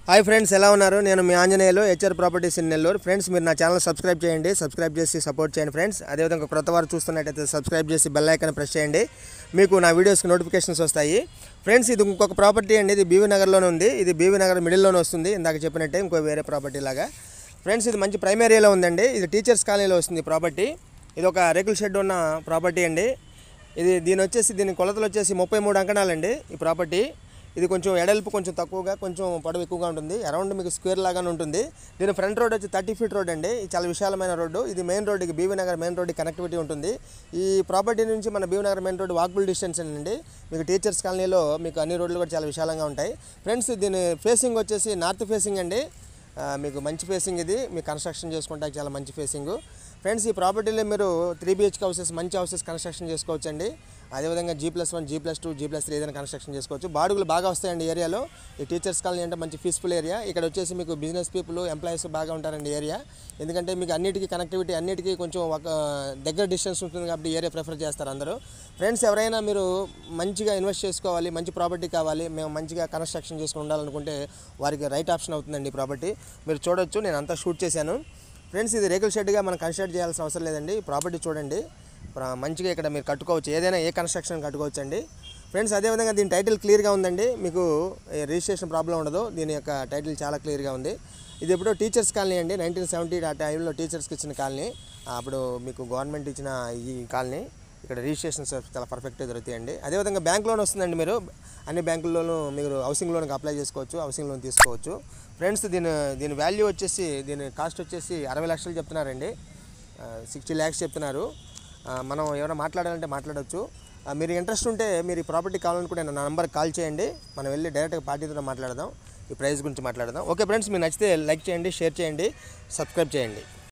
hi friends ఎలా ఉన్నారు నేను మీ Anjaneyulu HR properties in Nellore friends మీరు నా ఛానల్ సబ్స్క్రైబ్ చేయండి సబ్స్క్రైబ్ చేసి సపోర్ట్ చేయండి ఫ్రెండ్స్ అదేవిధంగా క్రొత్త వారు చూస్తున్నట్టయితే సబ్స్క్రైబ్ చేసి బెల్ ఐకాన్ ప్రెస్ చేయండి మీకు నా వీడియోస్కి నోటిఫికేషన్స్ వస్తాయి ఫ్రెండ్స్ ఇది ఇంకొక ప్రాపర్టీ అండి ఇది బీవీ నగర్లోనే ఉంది ఇది బీవీ నగర్ మిడిల్లోనే వస్తుంది ఇందాక చెప్పినట్టే ఇంకో వేరే ప్రాపర్టీ లాగా ఫ్రెండ్స్ ఇది మంచి ప్రైమ్ ఏరియాలో ఉందండి ఇది టీచర్స్ కాలనీలో వస్తుంది ప్రాపర్టీ ఇది ఒక రేకుల షెడ్ ఉన్న ప్రాపర్టీ అండి ఇది దీని వచ్చేసి దీని కొలతలు వచ్చేసి ముప్పై మూడు అంకణాలండి ఈ ప్రాపర్టీ ఇది కొంచెం ఎడల్పు కొంచెం తక్కువగా కొంచెం పొడవు ఎక్కువగా ఉంటుంది అరౌండ్ మీకు స్క్వేర్ లాగానే ఉంటుంది దీని ఫ్రంట్ రోడ్ వచ్చి థర్టీ ఫీట్ రోడ్ అండి ఇది చాలా విశాలమైన రోడ్డు ఇది మెయిన్ రోడ్డుకి బీవీ నగర్ మెయిన్ రోడ్డుకి కనెక్టివిటీ ఉంటుంది ఈ ప్రాపర్టీ నుంచి మన BV Nagar main road walkable distance అండి మీకు టీచర్స్ కాలనీలో మీకు అన్ని రోడ్లు కూడా చాలా విశాలంగా ఉంటాయి ఫ్రెండ్స్ దీని ఫేసింగ్ వచ్చేసి నార్త్ ఫేసింగ్ అండి ఆ, మీకు మంచి ఫేసింగ్ ఇది మీకు కన్స్ట్రక్షన్ చేసుకుంటానికి చాలా మంచి ఫేసింగ్ ఫ్రెండ్స్ ఈ ప్రాపర్టీలో మీరు త్రీ బిహెచ్కే హౌసెస్ మంచి హౌసెస్ కన్స్ట్రక్షన్ చేసుకోవచ్చు అండి అదేవిధంగా G plus one G plus two G plus three ఏదైనా కన్స్ట్రక్షన్ చేసుకోవచ్చు బాడుగులు బాగా వస్తాయండి ఏరియాలో ఈ టీచర్స్ కాలనీ అంటే మంచి పీస్ఫుల్ ఏరియా ఇక్కడ వచ్చేసి మీకు బిజినెస్ పీపుల్ ఎంప్లాయీస్ బాగా ఉంటారండి ఏరియా ఎందుకంటే మీకు అన్నిటికీ కనెక్టివిటీ అన్నిటికీ కొంచెం ఒక దగ్గర డిస్టెన్స్ ఉంటుంది కాబట్టి ఏరియా ప్రిఫర్ చేస్తారు అందరూ ఫ్రెండ్స్ ఎవరైనా మీరు మంచిగా ఇన్వెస్ట్ చేసుకోవాలి మంచి ప్రాపర్టీ కావాలి మేము మంచిగా కన్స్ట్రక్షన్ చేసుకుని ఉండాలనుకుంటే వారికి రైట్ ఆప్షన్ అవుతుందండి ఈ ప్రాపర్టీ మీరు చూడొచ్చు నేను అంతా షూట్ చేశాను ఫ్రెండ్స్ ఇది రేకుల షెడ్గా మనం కన్స్ట్రక్ట్ చేయాల్సిన అవసరం లేదండి ఈ ప్రాపర్టీ చూడండి ప్ర- మంచిగా ఇక్కడ మీరు కట్టుకోవచ్చు ఏదైనా ఏ కన్స్ట్రక్షన్ కట్టుకోవచ్చు అండి ఫ్రెండ్స్ అదేవిధంగా దీని టైటిల్ క్లియర్గా ఉందండి మీకు ఏ రిజిస్ట్రేషన్ ప్రాబ్లం ఉండదు దీని యొక్క టైటిల్ చాలా క్లియర్గా ఉంది ఇది ఎప్పుడో టీచర్స్ కాలనీ అండి నైన్టీన్ సెవెంటీ ఆ టైంలో టీచర్స్కి ఇచ్చిన కాలనీ అప్పుడు మీకు గవర్నమెంట్ ఇచ్చిన ఈ కాలనీ ఇక్కడ రిజిస్ట్రేషన్స్ చాలా పర్ఫెక్ట్గా దొరుకుతాయండి అదేవిధంగా బ్యాంక్ లోన్ వస్తుందండి మీరు అన్ని బ్యాంకుల్లోనూ మీరు హౌసింగ్ లోన్కి అప్లై చేసుకోవచ్చు హౌసింగ్ లోన్ తీసుకోవచ్చు ఫ్రెండ్స్ దీని దీని వాల్యూ వచ్చేసి దీని కాస్ట్ వచ్చేసి అరవై లక్షలు చెప్తున్నారండి సిక్స్టీ ల్యాక్స్ చెప్తున్నారు ఆ, మనం ఏమైనా మాట్లాడాలంటే మాట్లాడవచ్చు ఆ, మీరు ఇంట్రెస్ట్ ఉంటే మీరు ఈ ప్రాపర్టీ కావాలనుకుంటే నా నెంబర్కి కాల్ చేయండి మనం వెళ్ళి డైరెక్ట్గా పార్టీతో మాట్లాడదాం ఈ ప్రైస్ గురించి మాట్లాడదాం ఓకే ఫ్రెండ్స్ మీకు నచ్చితే లైక్ చేయండి షేర్ చేయండి సబ్స్క్రైబ్ చేయండి